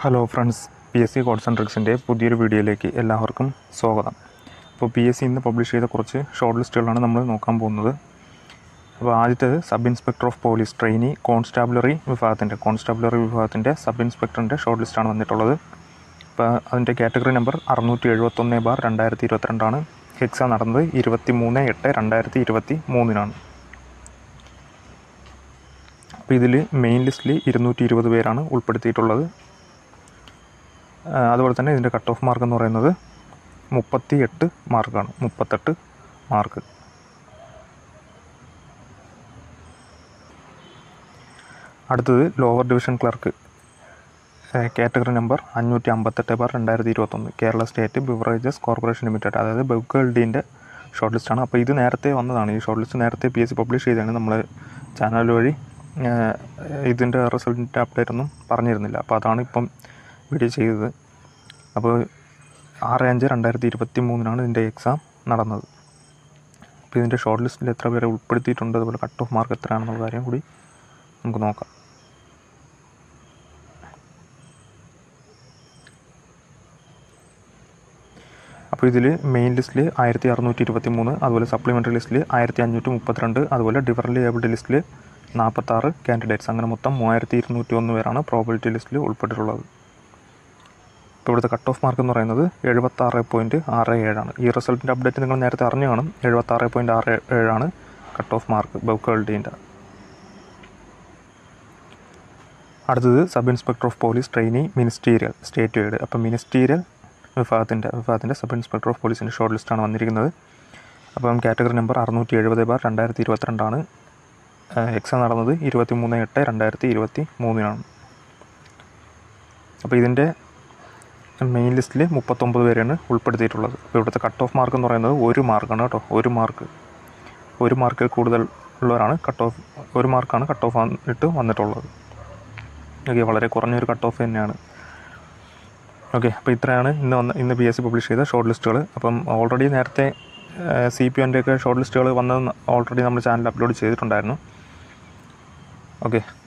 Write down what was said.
hello friends P S C codes and ട്രിക്സിൻ്റെ പുതിയൊരു വീഡിയോയിലേക്ക് എല്ലാവർക്കും സ്വാഗതം അപ്പോൾ പി എസ് സി ഇന്ന് പബ്ലിഷ് ചെയ്ത കുറച്ച് ഷോർട്ട് ലിസ്റ്റുകളാണ് നമ്മൾ നോക്കാൻ പോകുന്നത് അപ്പോൾ ആദ്യത്തേത് sub inspector of police trainee constabulary വിഭാഗത്തിൻ്റെ കോൺസ്റ്റാബുലറി വിഭാഗത്തിൻ്റെ സബ് ഇൻസ്പെക്ടറിൻ്റെ ഷോർട്ട് ലിസ്റ്റാണ് വന്നിട്ടുള്ളത് അപ്പോൾ അതിൻ്റെ കാറ്റഗറി നമ്പർ അറുന്നൂറ്റി എഴുപത്തൊന്ന് ബാർ രണ്ടായിരത്തി ഇരുപത്തിരണ്ടാണ് എക്സാം നടന്നത് ഇരുപത്തി മൂന്ന് എട്ട് രണ്ടായിരത്തി ഇരുപത്തി മൂന്നിനാണ് അപ്പോൾ ഇതിൽ മെയിൻ ലിസ്റ്റിൽ ഇരുന്നൂറ്റി ഇരുപത് പേരാണ് ഉൾപ്പെടുത്തിയിട്ടുള്ളത് ആ, അതുപോലെ തന്നെ ഇതിൻ്റെ കട്ട് ഓഫ് മാർക്ക് എന്ന് പറയുന്നത് മുപ്പത്തി എട്ട് മാർക്കാണ് മുപ്പത്തെട്ട് മാർക്ക് അടുത്തത് lower division clerk category number അഞ്ഞൂറ്റി അമ്പത്തെട്ട് ബാർ രണ്ടായിരത്തി ഇരുപത്തൊന്ന് Kerala state beverages corporation limited അതായത് ബെവ്ഗൾഡിൻ്റെ ഷോർട്ട് ലിസ്റ്റാണ് അപ്പോൾ ഇത് നേരത്തെ വന്നതാണ് ഈ ഷോർട്ട് ലിസ്റ്റ് നേരത്തെ പി എസ് സി പബ്ലിഷ് ചെയ്തതാണ് നമ്മൾ ചാനൽ വഴി ഏഹ്, ഇതിൻ്റെ റിസൾട്ടിൻ്റെ അപ്ഡേറ്റ് ഒന്നും പറഞ്ഞിരുന്നില്ല അപ്പോൾ അതാണ് ഇപ്പം വീഡിയോ ചെയ്തത് അപ്പോൾ ആറ് അഞ്ച് രണ്ടായിരത്തി ഇരുപത്തി മൂന്നിനാണ് ഇതിൻ്റെ എക്സാം നടന്നത് അപ്പോൾ ഇതിൻ്റെ ഷോർട്ട് ലിസ്റ്റിൽ എത്ര പേരെ ഉൾപ്പെടുത്തിയിട്ടുണ്ട് അതുപോലെ കട്ട് ഓഫ് മാർക്ക് എത്രയാണെന്നുള്ള കാര്യം കൂടി നമുക്ക് നോക്കാം അപ്പോൾ ഇതിൽ മെയിൻ ലിസ്റ്റിൽ ആയിരത്തി അറുന്നൂറ്റി ഇരുപത്തി മൂന്ന് അതുപോലെ സപ്ലിമെൻ്ററി ലിസ്റ്റിൽ ആയിരത്തി അഞ്ഞൂറ്റി മുപ്പത്തിരണ്ട് അതുപോലെ ഡിഫറൻ്റ് ഏബിൾഡ് ലിസ്റ്റിൽ നാൽപ്പത്താറ് കാൻഡിഡേറ്റ്സ് അങ്ങനെ മൊത്തം മൂവായിരത്തി ഇരുന്നൂറ്റി ഒന്ന് പേരാണ് പ്രോബിലിറ്റി ലിസ്റ്റിൽ ഉൾപ്പെട്ടിട്ടുള്ളത് ഇപ്പോൾ ഇവിടുത്തെ കട്ട് ഓഫ് മാർക്ക് എന്ന് പറയുന്നത് എഴുപത്താറ് പോയിൻറ്റ് ആറ് ഏഴാണ് ഈ റിസൾട്ടിൻ്റെ അപ്ഡേറ്റ് നിങ്ങൾ നേരത്തെ അറിഞ്ഞു കാണും എഴുപത്താറ് പോയിൻറ്റ് ആറ് ഏഴാണ് കട്ട് ഓഫ് മാർക്ക് ബൗക്കളുടീൻ്റെ അടുത്തത് sub inspector of police trainee ministerial state wide അപ്പോൾ മിനിസ്റ്റീരിയൽ വിഭാഗത്തിൻ്റെ വിഭാഗത്തിൻ്റെ സബ് ഇൻസ്പെക്ടർ ഓഫ് പോലീസിൻ്റെ ഷോർട്ട് ലിസ്റ്റാണ് വന്നിരിക്കുന്നത് അപ്പം കാറ്റഗറി നമ്പർ അറുന്നൂറ്റി എഴുപത് ബാർ രണ്ടായിരത്തി ഇരുപത്തിരണ്ടാണ് എക്സാം നടന്നത് ഇരുപത്തി മൂന്ന് എട്ട് രണ്ടായിരത്തി ഇരുപത്തി മൂന്നിനാണ് അപ്പോൾ ഇതിൻ്റെ മെയിൻ ലിസ്റ്റിൽ മുപ്പത്തൊമ്പത് പേരാണ് ഉൾപ്പെടുത്തിയിട്ടുള്ളത് അപ്പോൾ ഇവിടുത്തെ കട്ട് ഓഫ് മാർക്ക് എന്ന് പറയുന്നത് ഒരു മാർക്കാണ് കേട്ടോ ഒരു മാർക്ക് ഒരു മാർക്കിൽ കൂടുതൽ ഉള്ളവരാണ് കട്ട് ഓഫ് ഒരു മാർക്കാണ് കട്ട് ഓഫ് ആയിട്ട് വന്നിട്ടുള്ളത് ഓക്കെ വളരെ കുറഞ്ഞൊരു കട്ട് ഓഫ് തന്നെയാണ് ഓക്കെ അപ്പോൾ ഇത്രയാണ് ഇന്ന് വന്ന ഇന്ന് പി എസ് സി പബ്ലിഷ് ചെയ്ത ഷോർട്ട് ലിസ്റ്റുകൾ അപ്പം ഓൾറെഡി നേരത്തെ സി പി ഒൻ്റെയൊക്കെ ഷോർട്ട് ലിസ്റ്റുകൾ വന്നത് ഓൾറെഡി നമ്മൾ ചാനൽ അപ്ലോഡ് ചെയ്തിട്ടുണ്ടായിരുന്നു ഓക്കെ